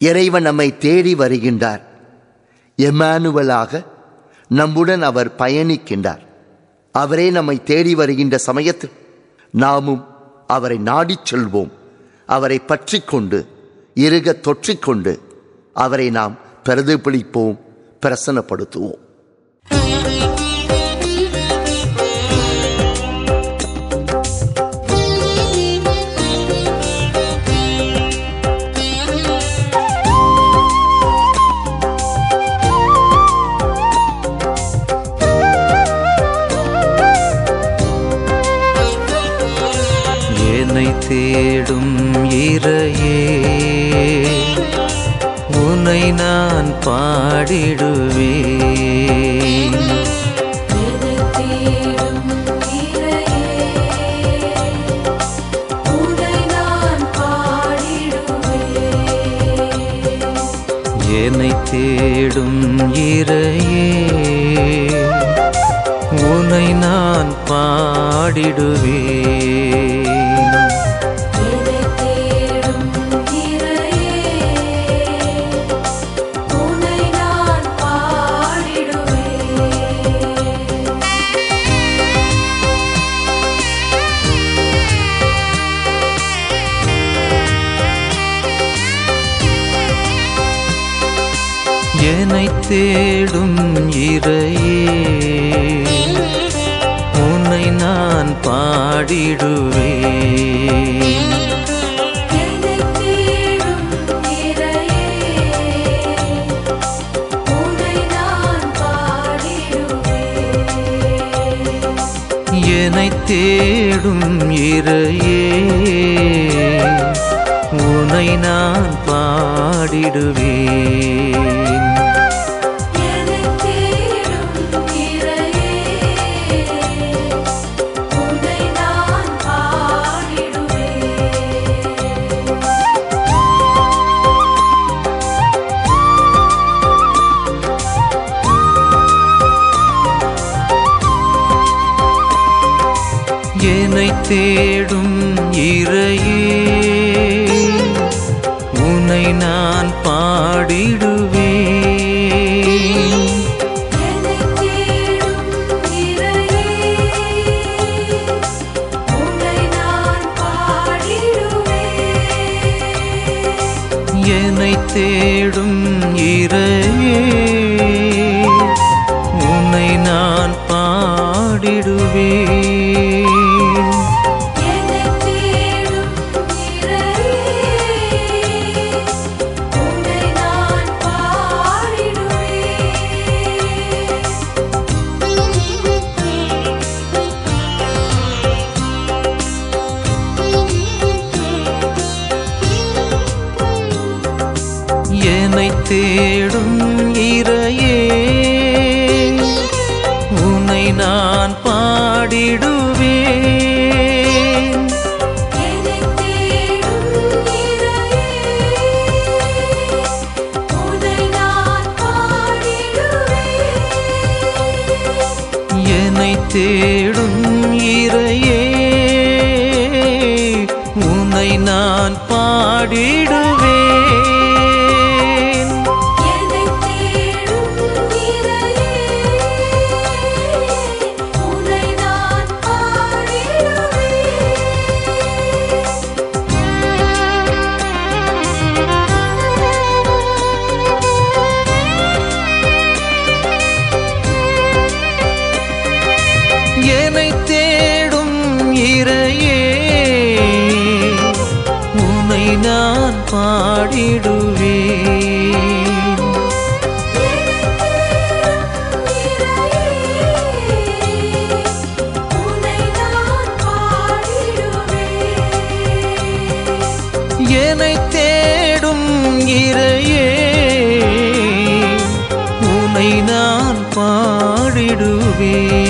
இறைவன் நம்மை தேடி வருகின்றார் எமானுவலாக நம்முடன் அவர் பயணிக்கின்றார் அவரே நம்மை தேடி வருகின்ற சமயத்தில் நாமும் அவரை நாடிச் செல்வோம் அவரை பற்றி கொண்டு இருக தொற்றிக்கொண்டு அவரை நாம் பிரதிபலிப்போம் பிரசனப்படுத்துவோம் என்னை தேடும் இறையே உன்னை நான் பாடிடுவேன் என்னை தேடும் இறையே, உன்னை நான் பாடிடுவேன். என்னை தேடும் இறையே உன்னை நான் பாடிடுவேன் என்னை தேடும் இறையே, உன்னை நான் பாடிடுவேன். என்னை தேடும் இறையே உன்னை நான் பாடிடுவேன் என்னை தேடும் இறையே, உன்னை நான் பாடிடுவேன். என்னை தேடும் இறையே உன்னை நான் பாடிடுவேன் என்னை தேடும் இறையே, உன்னை நான் பாடிடுவேன். என்னை தேடும் இறையே உன்னை நான் பாடிடுவேன் என்னை தேடும் இறையே, உன்னை நான் பாடிடுவேன். என்னை தேடும் இறையே உன்னை நான் பாடிடுவேன் என்னை தேடும் இறையே, உன்னை நான் பாடிடுவேன். என்னை தேடும் இறையே உன்னை நான் பாடிடுவேன் என்னை தேடும் இறையே, உன்னை நான் பாடிடுவேன். என்னை தேடும் இறையே உன்னை நான் பாடிடுவேன் என்னை தேடும் இறையே, உன்னை நான் பாடிடுவேன். என்னை தேடும் இறையே உன்னை நான் பாடிடுவேன் என்னை தேடும் இறையே உன்னை நான் பாடிடுவேன்